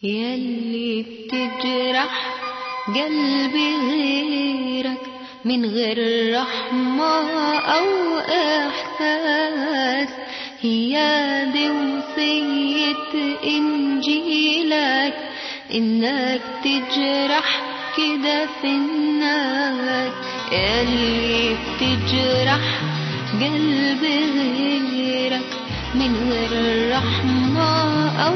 يلي بتجرح قلبي غيرك من غير رحمة أو إحساس هي دي وصية إنجيلك إنك تجرح كده في الناس اللي بتجرح قلب غيرك من غير رحمة أو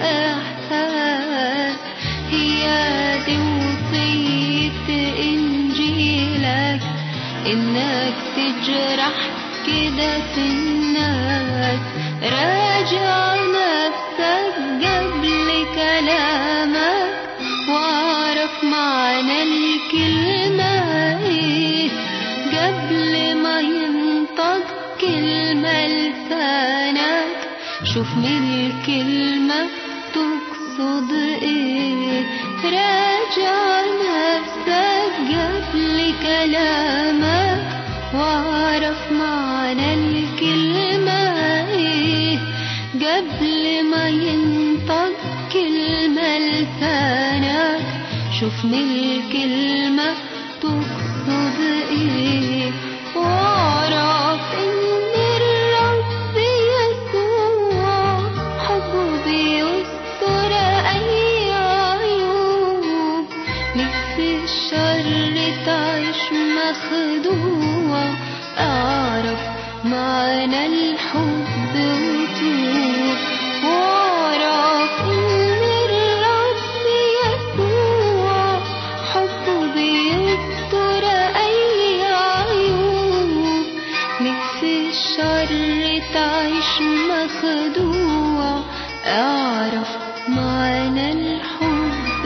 إحساس هي دي وصية إنجيلك إنك تجرح كده في الناس راجع نفسك قبل كلامك واعرف معنى الكلمة ايه قبل ما ينطق كلمة لسانك شوف من الكلمة تقصد ايه راجع نفسك قبل كلامك واعرف معنى الكلمة ايه قبل ما ينطق كلمة لسانك شوف من الكلمة تقصد ايه واعرف ان الرب يسوع حبه بيستر اي عيوب نفسي الشر تعيش مخدوع اعرف معنى الحب وتوب واعرف ان الرب يسوع حبه بيستر اي عيوب نفسي الشر تعيش مخدوع اعرف معنى الحب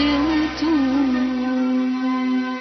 وتوب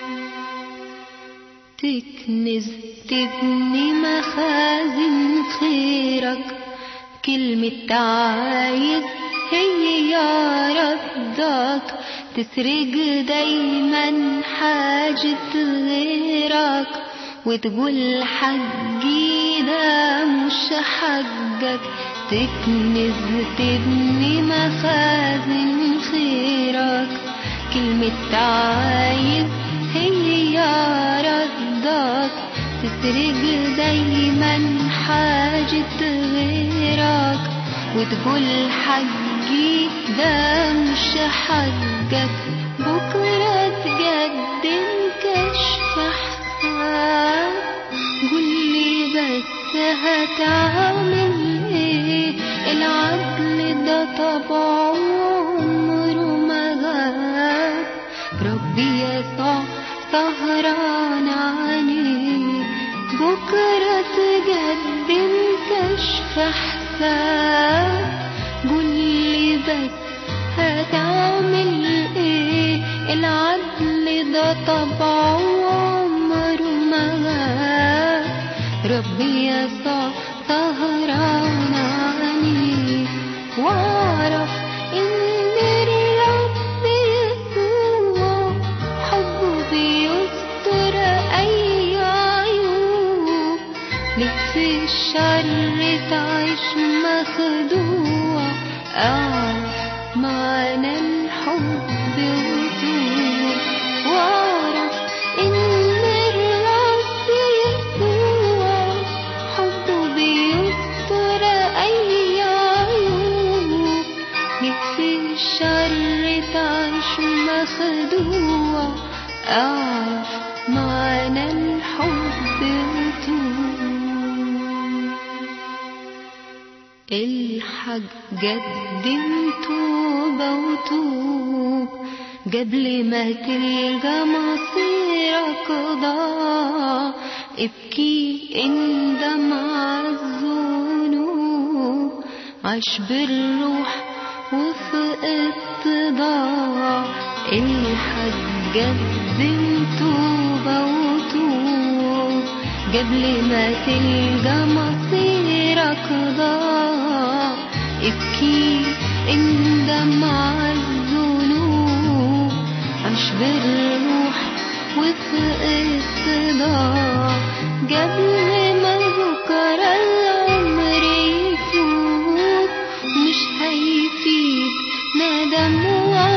تكنز تبني مخازن خيرك كلمة عايز هي يا ردك تسرق دايما حاجة غيرك وتقول حقي ده مش حقك تكنز تبني مخازن خيرك كلمة عايز هي يا ردك تسرق دايما حاجة غيرك وتقول حقي ده مش حقك بكرة تقدم كشف حساب قولي بس هتعمل ايه العدل ده طبعه عمره ما غاب ربي يسوع سهران عليك بكرة تقدم كشف حساب قولي بس هتعمل ايه العدل ده طبعه عمره ما غاب ربي يسوع سهران عليك واعرف ان الرب يسوع حبه بيستر اي عيوب نفسي الشر تعيش مخدوع اعرف معنى الحب وطول واعرف ان الرب يسوع حبه بيستر اي عيوب نفسي الشر تعيش مخدوع اعرف معنى الحب وطول الحق قدم توبة وتوب قبل ما تلقى مصيرك ضاع ابكي اندم على الذنوب عاش بالروح وفي اتضاع الحق قدم توبة وتوب قبل ما تلقى مصيرك ضاع ابكي اندم على الذنوب عش بالروح وفي اتضاع قبل ما بكرة العمر يفوت مش هيفيد ندم وعد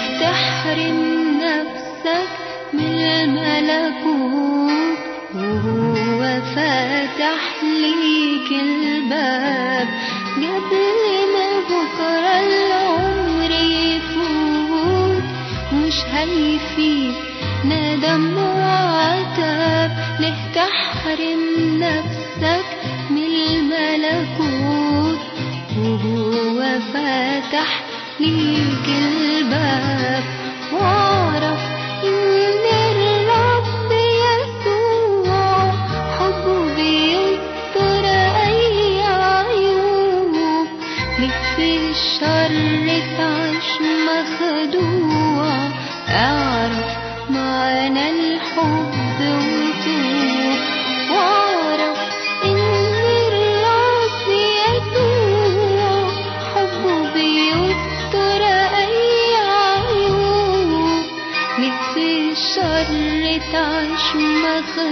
تحرم نفسك من الملكوت وهو فاتح ليك الباب قبل ما بكرة العمر يفوت مش هيفيد ندم وعتاب ليه تحرم نفسك من الملكوت وهو فاتح ليك الباب واعرف ان الرب يسوع حبه بيستر اي عيوب ليك في الشر تعيش مخدوع اعرف معنى الحب وتوب واعرف ان الرب يسوع حبه بيستر اي عيوب ليك في الشر تعيش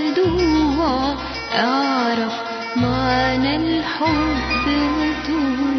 مخدوع اعرف معنى الحب وتوب